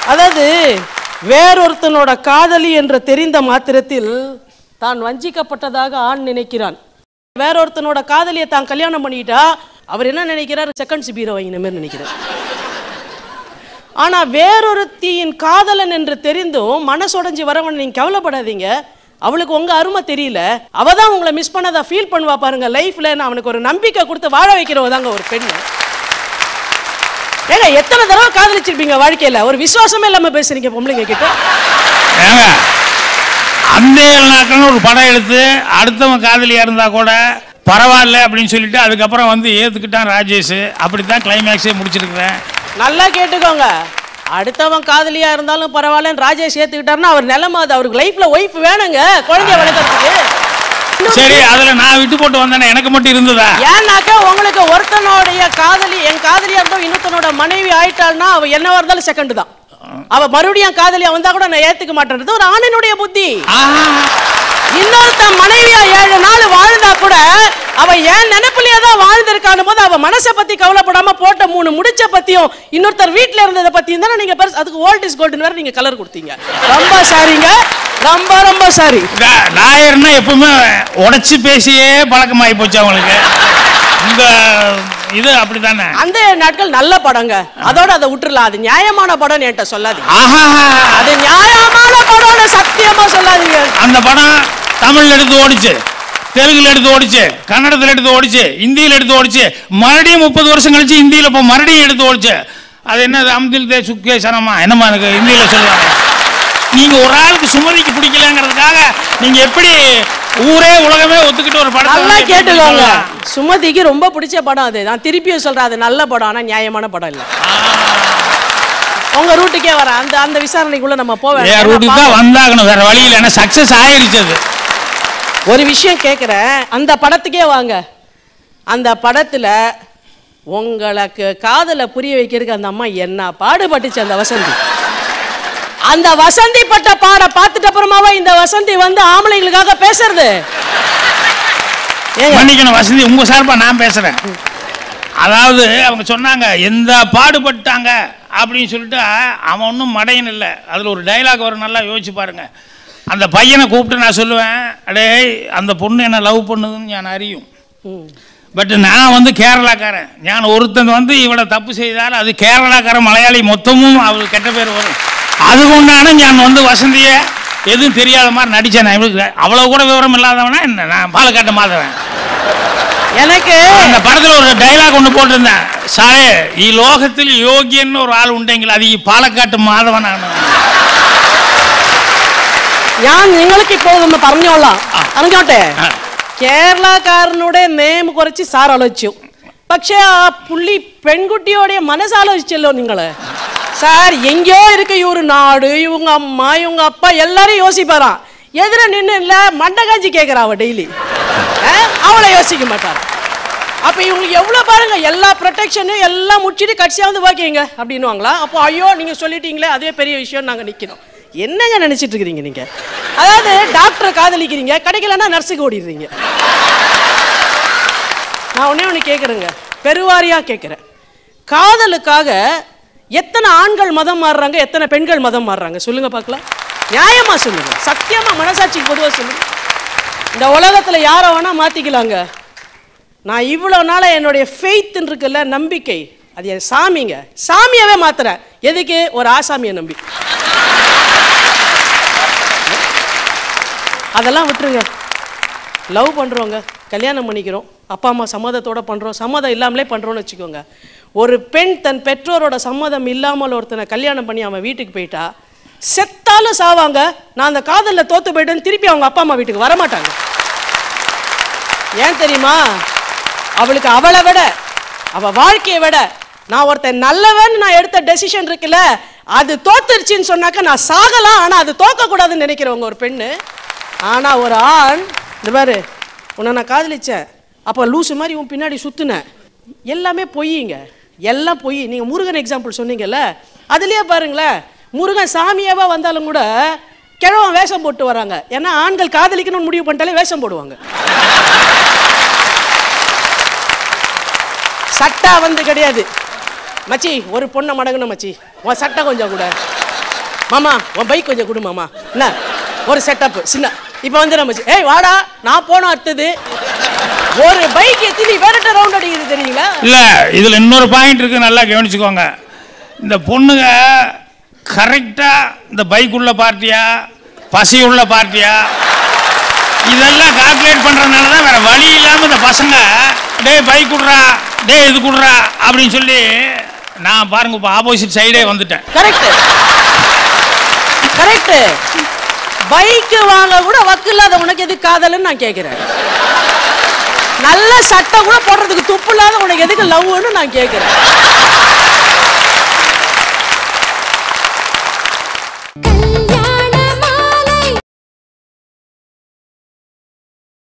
அதாவது வேறொருத்தனோட காதலி என்று தெரிந்த மாத்திரத்தில் தான் வஞ்சிக்கப்பட்டதாக ஆண் நினைக்கிறான் வேறொருத்தனோட காதலியை தான் கல்யாணம் பண்ணிக்கிட்டா அவர் என்ன நினைக்கிறார் செகண்ட் சிபீரோ வாங்கின மாதிரி நினைக்கிறார் ஆனா வேறொருத்தியின் காதலன் என்று தெரிந்தும் மனசுடைஞ்சு வரவன் நீங்க கவலைப்படாதீங்க அவளுக்கு உங்க அருமை தெரியல அவ தான் உங்களை மிஸ் பண்ணதா ஃபீல் பண்ணுவா பாருங்க லைஃப்ல அவனுக்கு ஒரு நம்பிக்கை கொடுத்து வாழ வைக்கிறவ தாங்க ஒரு பெண்ணு ஏங்க எத்தனை தடவை காதலிச்சிருப்பீங்க வாழ்க்கையில ஒரு விசுவாசமே இல்லாம பேசுறீங்க பொம்பளைங்க கிட்ட ஏங்க அந்த ஏழு நாட்கள்னு ஒரு படம் எடுத்து அடுத்தவன் காதலியா இருந்தா கூட பரவாயில்ல அப்படின்னு சொல்லிட்டு அதுக்கப்புறம் வந்து ஏத்துக்கிட்டான் ராஜேஷ் அப்படித்தான் கிளைமேக்ஸே முடிச்சிருக்கிறேன் நல்லா கேட்டுக்கோங்க அடுத்தவன் காதலியா இருந்தாலும் பரவாயில்லன்னு ராஜேஷ் ஏத்துக்கிட்டாருன்னா அவர் நிலைமை அது அவருக்கு லைஃப்ல ஒய்ஃப் வேணுங்க குழந்தைய வளர்க்கறதுக்கு சரி அதுல நான் விட்டு போட்டு வந்தேனே எனக்கு மட்டும் இருந்ததா ஏன்னாக்கா உங்களுக்கு ஒருத்தனுடைய காதலி என் காதலியா இருந்தா இன்னொருத்தனோட மனைவி ஆயிட்டாள்னா அவ என்னவா இருந்தாலும் செகண்ட் தான் அவ மறுபடியும் காதலியா வந்தா கூட நான் ஏத்துக்க மாட்டேன்றது ஒரு ஆணினுடைய புத்தி இன்னொருத்தன் மனைவியா ஏழு நாள் வாழ்ந்தா கூட அவ ஏன் நினைப்புலயே தான் வாழ்ந்திருக்கான போது அவ மனசை பத்தி கவலைப்படாம போட்ட மூணு முடிச்ச பத்தியும் இன்னொருத்தர் வீட்ல இருந்ததை பத்தியும் தானே நீங்க பெருசு அதுக்கு ஓல்ட் இஸ் கோல்டன் வேற நீங்க கலர் கொடுத்தீங்க ரொம்ப சாரிங்க ரொம்ப ரொம்ப சாரி லா- லாயர்னா எப்பவுமே உடைச்சு பேசியே பழக்கமாகி போச்சு அவங்களுக்கு இந்த இது அப்படித்தானே அந்த நாட்கள் நல்ல படங்க அதோட அதை விட்டுறலாம் அது நியாயமான படம்னு என்கிட்ட சொல்லாதீங்க ஆஹா அது நியாயமான படம்னு சத்தியமா சொல்லாதீங்க அந்த படம் தமிழ்ல எடுத்து ஓடிச்சு தெலுங்குல எடுத்து ஓடிச்சு கன்னடத்துல எடுத்து ஓடிச்சு இந்தியில எடுத்து ஓடிச்சு மறுபடியும் முப்பது வருஷம் கழிச்சு இந்தியில இப்போ மறுபடியும் எடுத்து ஓடிச்சு அது என்ன அம்தில் தே சுக்கே சனமா என்னமா எனக்கு இந்தியில சொல்லுவாங்க நீங்க ஒரு ஆளுக்கு சுமதிக்கு பிடிக்கலங்கிறதுக்காக நீங்க எப்படி ஊரே உலகமே ஒத்துக்கிட்டு ஒரு படத்தை நல்லா வந்து எப்படி கேட்டுக்கோங்க சொல்லலாம்? சுமதிக்கு ரொம்ப பிடிச்ச படம் அது நான் திருப்பியும் சொல்றேன் அது நல்ல படம் ஆனா நியாயமான படம் இல்ல உங்க ரூட்டுக்கே வரேன் அந்த அந்த விசாரணைக்குள்ள நம்ம போவேன் என் ரூட்டுக்கு தான் வந்தாகணும் வேற வழி இல்லை ஏன்னா சக்சஸ் ஆயிருச்சு அது ஒரு விஷயம் கேட்குறேன் அந்த படத்துக்கே வாங்க அந்த படத்துல உங்களுக்கு காதலை புரிய வைக்கிறதுக்கு அந்த அம்மா என்ன பாடுபட்டுச்சு அந்த வசந்தி அந்த வசந்தி பட்ட பாட பார்த்துட்டு அப்புறமாவா இந்த வசந்தி வந்து ஆம்பளைங்களுக்காக பேசுறது ஏங்க மன்னிக்கணும் வசதி உங்க சார்பா நான் பேசுறேன் அதாவது அவங்க சொன்னாங்க எந்த பாடுபட்டாங்க அப்படின்னு சொல்லிட்டு அவன் ஒன்றும் மடையன் இல்லை அதில் ஒரு டைலாக் வரும் நல்லா யோசிச்சு பாருங்க அந்த பையனை கூப்பிட்டு நான் சொல்லுவேன் அடே அந்த பொண்ணு என்ன லவ் பண்ணுதுன்னு நான் அறியும் பட் நான் வந்து கேரளாக்காரன் நான் ஒருத்தன் வந்து இவளை தப்பு செய்தால் அது கேரளாக்காரன் மலையாளி மொத்தமும் அவள் கெட்ட பேர் வரும் அதுக்கு உண்டான நான் வந்து வசந்தியை எதுவும் தெரியாத மாதிரி நடித்தேன் நான் இவளுக்கு அவ்வளோ கூட விவரம் இல்லாதவனா என்ன நான் பாலக்காட்டு மாதவன் எனக்கு அந்த படத்துல ஒரு டைலாக் ஒன்று போட்டிருந்தேன் சாரே ഈ ലോകത്തിൽ യോഗ്യൻ ഒരു ആൾ ഉണ്ടെങ്കിൽ അത് ഈ പാലക്കാട്ട് മാധവനാണ് ഞാൻ നിങ്ങൾക്ക് ഇപ്പോൾ ഒന്ന് പറഞ്ഞോളാം അറിഞ്ഞോട്ടെ ആ. കേരളക്കാരനുടെ നെയിം കുറച്ച് സാർ ആലോചിച്ചു പക്ഷേ ആ പുള്ളി പെൺകുട്ടിയോടെ മനസ്സാലോചിച്ചല്ലോ നിങ്ങള് சார் எங்கேயோ இருக்க இவரு நாடு இவங்க அம்மா இவங்க அப்பா எல்லாரும் யோசிப்பாராம் எதிர நின்று இல்ல மண்டை காஞ்சி கேட்குறா அவ டெய்லி அவளை யோசிக்க மாட்டார் அப்ப இவங்களுக்கு எவ்வளவு பாருங்க எல்லா ப்ரொடெக்ஷனும் எல்லாம் முடிச்சிட்டு கடைசியா வந்து ஓகேங்க அப்படின்னுவாங்களா அப்போ ஐயோ நீங்க சொல்லிட்டீங்களே அதுவே பெரிய விஷயம் நாங்க நிக்கிறோம் என்னங்க நினைச்சிட்டு இருக்கிறீங்க நீங்க அதாவது டாக்டரை காதலிக்கிறீங்க கிடைக்கலன்னா நர்ஸுக்கு ஓடிடுறீங்க நான் ஒண்ணே ஒன்று கேட்குறேங்க பெருவாரியா கேட்குறேன் காதலுக்காக எத்தனை ஆண்கள் மதம் மாறுறாங்க எத்தனை பெண்கள் மதம் மாறுறாங்க சொல்லுங்க பார்க்கலாம் நியாயமா சொல்லுங்க சத்தியமா மனசாட்சிக்கு பொதுவாக சொல்லுங்க இந்த உலகத்துல யாரை வேணா மாத்திக்கலாங்க நான் இவ்வளோ நாளா என்னுடைய ஃபெய்த் இருக்குல்ல நம்பிக்கை அது என் சாமிங்க சாமியாவே மாத்துறேன் எதுக்கு ஒரு ஆசாமியை நம்பி அதெல்லாம் விட்டுருங்க லவ் பண்ணுறோங்க கல்யாணம் பண்ணிக்கிறோம் அப்பா அம்மா சம்மதத்தோட பண்ணுறோம் சம்மதம் இல்லாமலே பண்ணுறோன்னு வச்சுக்கோங்க ஒரு பெண் தன் பெற்றோரோட சம்மதம் இல்லாமல் ஒருத்தனை கல்யாணம் பண்ணி அவன் வீட்டுக்கு போயிட்டா செத்தாலும் சாவாங்க நான் அந்த காதலில் தோத்து போயிட்டேன்னு திருப்பி அவங்க அப்பா அம்மா வீட்டுக்கு வரமாட்டாங்க ஏன் தெரியுமா அவளுக்கு அவளை விட அவ வாழ்க்கையை விட நான் ஒருத்தன் நல்லவன் நான் எடுத்த டெசிஷன் இருக்குல்ல அது தோத்துருச்சுன்னு சொன்னாக்க நான் சாகலாம் ஆனா அது தோக்க கூடாதுன்னு நினைக்கிறவங்க ஒரு பெண்ணு ஆனா ஒரு ஆண் இந்த பாரு உன்னை நான் காதலிச்சேன் அப்போ லூசு மாதிரி உன் பின்னாடி சுத்துனேன் எல்லாமே பொய்யுங்க எல்லாம் பொய் நீங்க முருகன் எக்ஸாம்பிள் சொன்னீங்கல்ல அதுலயே பாருங்களேன் முருகன் சாமியாவா வந்தாலும் கூட கிழவன் வேஷம் போட்டு வராங்க ஏன்னா ஆண்கள் காதலிக்கணும்னு முடிவு பண்ணிட்டாலே வேஷம் போடுவாங்க சட்டா வந்து கிடையாது மச்சி ஒரு பொண்ணை மடங்கணும் மச்சி உன் சட்டை கொஞ்சம் கூட மாமா உன் பைக் கொஞ்சம் கொடு மாமா என்ன ஒரு செட்டப் சின்ன இப்போ வந்து நம்ம சி- ஏய் வாடா நான் போனோம் அடுத்தது ஒரு பைக் எத்தனை பேர்கிட்ட ரவுண்ட் அடிக்குது தெரியுங்களா இல்ல இதுல இன்னொரு பாயிண்ட் இருக்கு நல்லா கவனிச்சுக்கோங்க இந்த பொண்ணுங்க கரெக்டா இந்த பைக் உள்ள பார்ட்டியா பசி உள்ள பார்ட்டியா இதெல்லாம் கால்குலேட் பண்றதுனால தான் வேற வழி இல்லாம இந்த பசங்க டேய் பைக் குடுறா டேய் இது குடுறா அப்படின்னு சொல்லி நான் பாருங்க இப்போ ஆப்போசிட் சைடே வந்துட்டேன் கரெக்ட் கரெக்ட் பைக் வாங்க கூட வக்கு இல்லாத உனக்கு எது காதல்னு நான் கேட்கிறேன் நல்ல சட்டை கூட போடுறதுக்கு துப்பு இல்லாத உனக்கு எதுக்கு லவ்னு நான் கேட்கிறேன்